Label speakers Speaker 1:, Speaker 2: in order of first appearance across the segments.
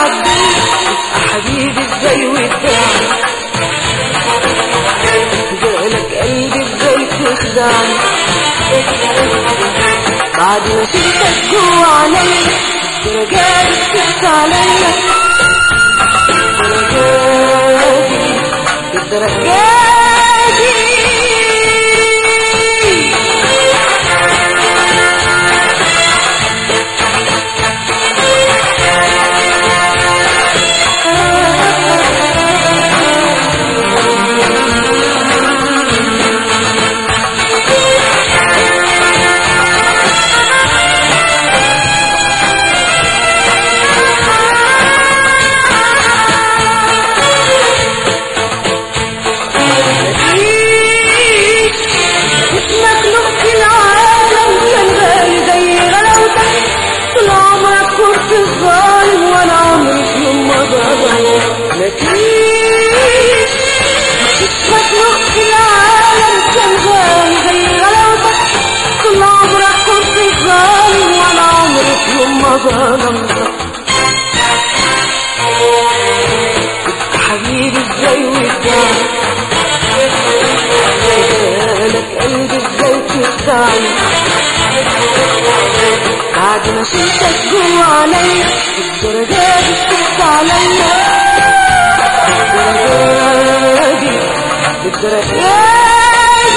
Speaker 1: الدنيا حبيبي ازاي ودعني جالك قلبي ازاي تخدعني بعد ما شفتك جوا عليا الدرجات بتخفى عليا الدرجات الدرجات مخلوق في العالم كان غالي زي غلاوتك طول عمرك كنت ظالم وانا عمري في يوم ما ظلم مفيش مخلوق في العالم كان غالي زي غلاوتك طول عمرك كنت ظالم وانا عمري في يوم ما ظلمتك حبيبي ازاي وداني جالك قلبي ازاي تخدعني بعد ما شفتك جوا عليا الدرجات بتخفى عليا الدرجات دي الدرجات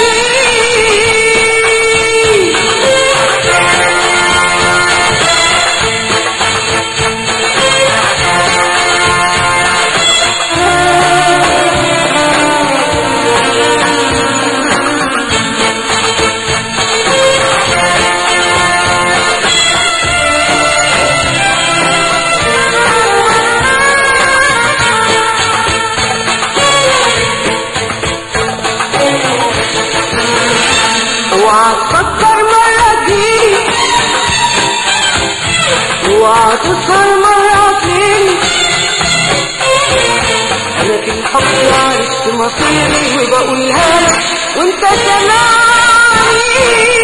Speaker 1: اوعى تفكر مرة تجيلي اوعى تسهر مرة تجيلي انا في الحب عرفت مصيري وبقولها لك وانت سامعني